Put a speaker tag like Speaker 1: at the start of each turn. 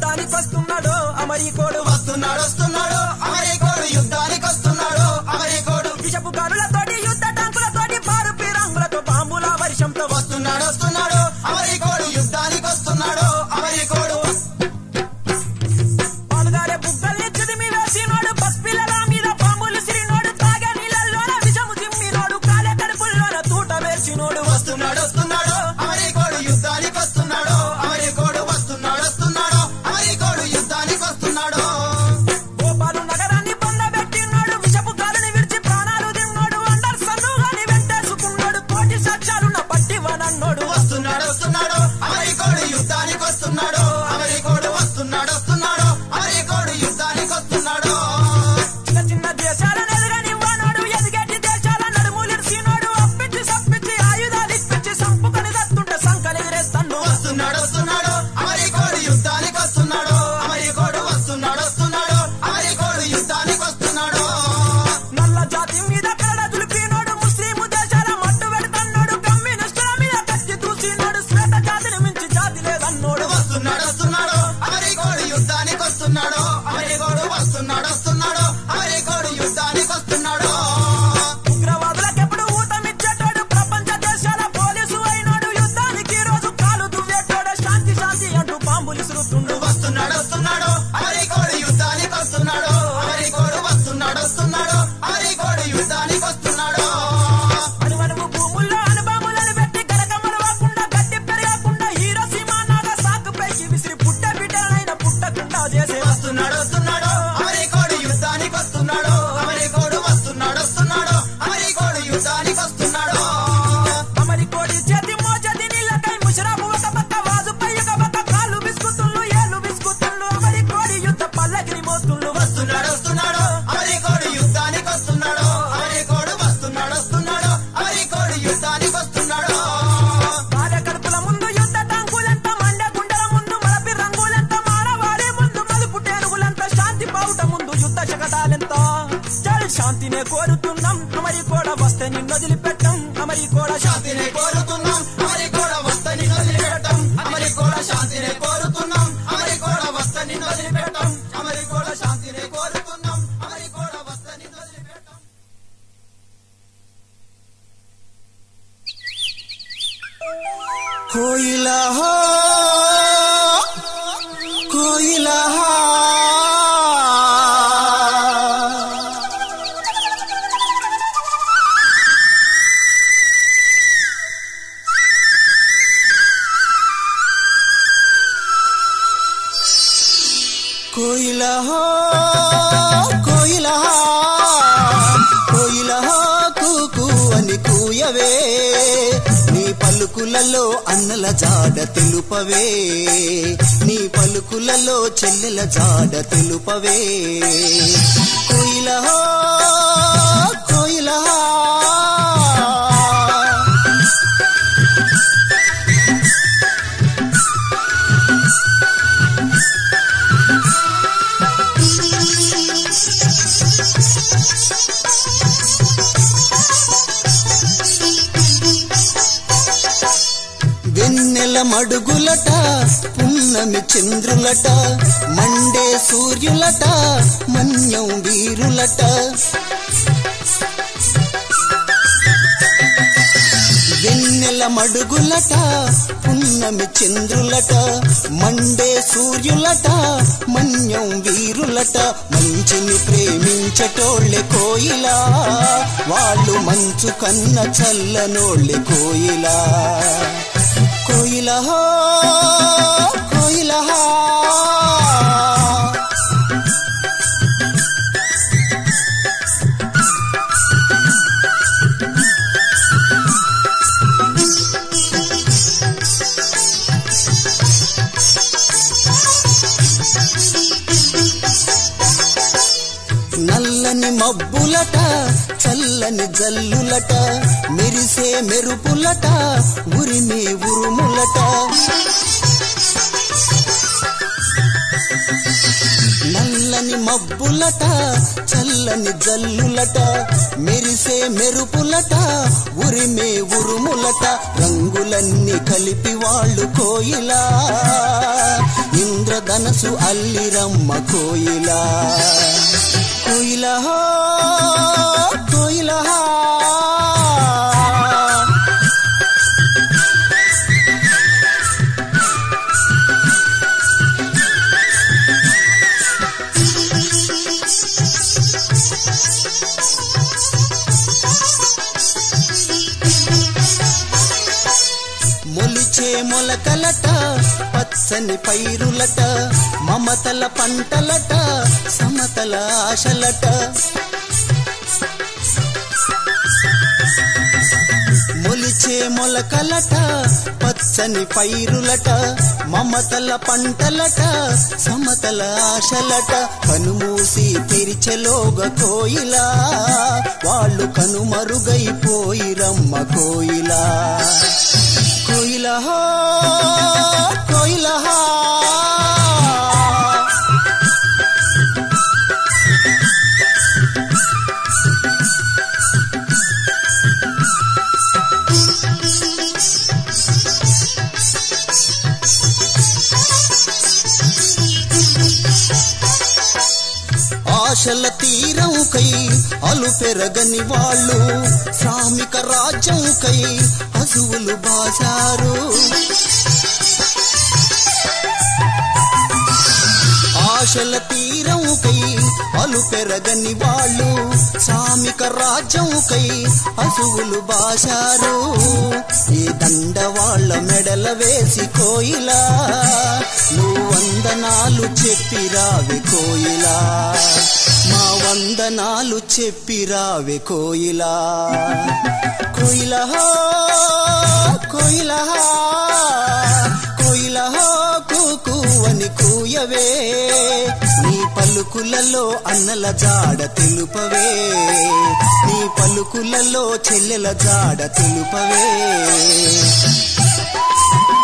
Speaker 1: యుద్ధానికి వస్తున్నాడు అమరీకోడు
Speaker 2: వస్తున్నాడు వస్తున్నాడు అమెరికోడు యుద్ధానికి వస్తున్నాడు అమెరికోడు
Speaker 1: విషపు గారులతోటి యుద్ధ టాంకులతోటి పారు రంగులతో బాంబుల వర్షంతో
Speaker 2: వస్తున్నాడు వస్తున్నాడు అమెరికోడు యుద్ధానికి వస్తున్నాడు అమెరికోడు
Speaker 1: పాలుగారే బుగ్గల్ని చిదిమి వేసినోడు పసిపిల్లల మీద బాంబులు సిరినోడు తాగే నీళ్ళల్లోన విషము చిమ్మినోడు కాలే కడుపుల్లోన తూట వేసినోడు
Speaker 2: వస్తున్నాడు వస్తున్నాడు అమెరికోడు యుద్ధానికి వస్తున్నాడు అమెరికోడు వస్తున్నాడు వస్తున్నాడు అమెరికోడు యుద్ధానికి వస్తున్నాడు
Speaker 1: గోపాలు నగరాన్ని పొందబెట్టినాడు విషపు గాలిని విడిచి ప్రాణాలు తిన్నాడు అండర్ సన్నుగాని వెంటేసుకున్నాడు కోటి సాక్ష్యాలున్న పట్టివనన్నోడు
Speaker 2: వస్తున్నాడు వస్తున్నాడు అమెరికోడు యుద్ధానికి వస్తున్నాడు అమెరికోడు వస్తున్నాడు వస్తున్నాడు అమెరికోడు యుద్ధానికి వస్తున్నాడు
Speaker 1: చిన్న చిన్న దేశాలను ఎదగనివ్వనోడు ఎదిగేటి దేశాల నడుములిడిసినోడు అప్పించి సప్పించి ఆయుధాలు ఇప్పించి సంపుకొని దత్తుంటే సంకలెదిరేస్తాడు
Speaker 2: వస్తున్నాడు వస్తున్నాడు అమెరికోడు యుద్ధానికి వస్తున్నాడు అమెరికోడు వస్తున్నాడు వస్తున్నాడు అమెరికోడు యుద్ధానికి వస్తున్నాడు
Speaker 1: నల్ల జాతి మీద కరడ దులిపినోడు ముస్లిం దేశాల మట్టు పెడతన్నాడు కమ్యూనిస్టుల మీద కత్తి దూసినోడు శ్వేత జాతిని మించి జాతి లేదన్నోడు
Speaker 2: వస్తున్నాడు వస్తున్నాడు అమెరికోడు యుద్ధానికి వస్తున్నాడు అమెరికోడు వస్తున్నాడు వస్తున్నాడు అమెరికోడు యుద్ధానికి వస్తున్నాడు
Speaker 1: ఉగ్రవాదులకెప్పుడు ఊతమిచ్చేటోడు ప్రపంచ దేశాల పోలీసు అయినోడు యుద్ధానికి రోజు కాలు దువ్వేటోడు శాంతి శాంతి అంటూ బాంబులు ఇసురుతుండు
Speaker 2: వస్తున్నాడు వస్తున్నాడు అమెరికోడు యుద్ధానికి వస్తున్నాడు అమెరికోడు వస్తున్నాడు వస్తున్నాడు అమెరికోడు యుద్ధానికి వస్తున్నాడు
Speaker 1: అణువణువు భూముల్లో అనుభవములను పెట్టి గరకమలు వాకుండా గడ్డి పెరగకుండా హీరో సీమానాగా సాకు పైకి విసిరి పుట్ట బిడ్డలైన పుట్టకుండా చేసే
Speaker 2: వస్తున్నాడు వస్తున్నాడు అమెరికోడు యుద్ధానికి వస్తున్నాడు అమెరికోడు వస్తున్నాడు వస్తున్నాడు అమెరికోడు యుద్ధానికి వస్తున్నాడు
Speaker 1: అమరికోడి చేతి మోచేతి నీళ్ళకై ముషరాబు ఒక పక్క వాజుపై ఒక పక్క కాళ్ళు బిస్కుతుళ్ళు ఏళ్ళు బిస్కుతుళ్ళు అమరికోడి యుద్ధ పల్లకిని మోస్తుళ్ళు
Speaker 2: వస్తున్నాడు వస్తున్నాడు అమెరికోడు యుద్ధానికి వస్తున్నాడు అమెరికోడు వస్తున్నాడు వస్తున్నాడు అమెరికోడు యుద్ధానికి వస్తున్నాడు
Speaker 1: భార్య కడుపుల ముందు యుద్ధ టాంకులెంత మండే గుండెల ముందు మలపి రంగులెంత మానవాడి ముందు మలుపు టేరుగులెంత శాంతి బావుట ముందు యుద్ధ శకటాలెంత చల్ శాంతినే కోరుతున్నాం అమరి కూడా వస్తే నిన్ను వదిలిపెట్టం అమరి కూడా శాంతి
Speaker 2: శాంతిని కోరుతున్నాం అమరి కూడా వస్తని వదిలిపెట్టం అమరి కూడా శాంతిని కోరుతున్నాం అమరి కూడా వస్తని వదిలిపెట్టం అమరి కూడా శాంతిని కోరుతున్నాం అమరి కూడా వస్తని వదిలిపెట్టం
Speaker 3: కోయిలా కోయిలా కోయిలా కోయిలా కోయిలా కూకు అని కూయవే నీ పలుకులలో అన్నల జాడ తెలుపవే నీ పలుకులలో చెల్లెల జాడ తెలుపవే కోయిలా కోయిలా వెన్నెల మడుగులట పున్నమి చంద్రులట మండే సూర్యులట మన్యం వీరులట వెన్నెల మడుగులట పున్నమి చంద్రులట మండే సూర్యులట మన్యం వీరులట మంచిని ప్రేమించటోళ్ళె కోయిలా వాళ్ళు మంచు కన్న చల్లనోళ్ళె కోయిలా కోయిలా కోయిలా నల్లని మబ్బులట చల్లని జల్లులట మెరిసే మెరుపులట ఉరిమే ఉరుములట నల్ల తెల్లని మబ్బులట చల్లని జల్లులట మెరిసే మెరుపులట ఉరిమే ఉరుములట రంగులన్నీ కలిపి వాళ్ళు కోయిలా ఇంద్రధనసు అల్లిరమ్మ కోయిలా కోయిలా కోయిలా మొలిచే మొలకలట పచ్చని పైరులట మమతల పంటలట సమతల ఆశలట మొలిచే మొలకలట పచ్చని పైరులట మమతల పంటలట సమతల ఆశలట కనుమూసి తెరిచెలోగ కోయిలా వాళ్ళు కనుమరుగైపోయిరమ్మ కోయిలా కోయిలా కోయిలా ఆశల తీరంకై అలు పెరగని వాళ్ళు శ్రామిక రాజ్యంకై పశువులు బాజారు ఆశల తీరంకై అలు పెరగని వాళ్ళు శ్రామిక రాజ్యంకై పశువులు బాజారు ఈ దండ వాళ్ళ మెడల వేసి కోయిలా నువ్వు వందనాలు చెప్పిరావి కోయిలా మా వందనాలు చెప్పిరావి కోయిలా కోయిలా కోయిలా కోయిలా కూకు అని కూయవే నీ పలుకులలో అన్నల జాడ తెలుపవే నీ పలుకులలో చెల్లెల జాడ తెలుపవే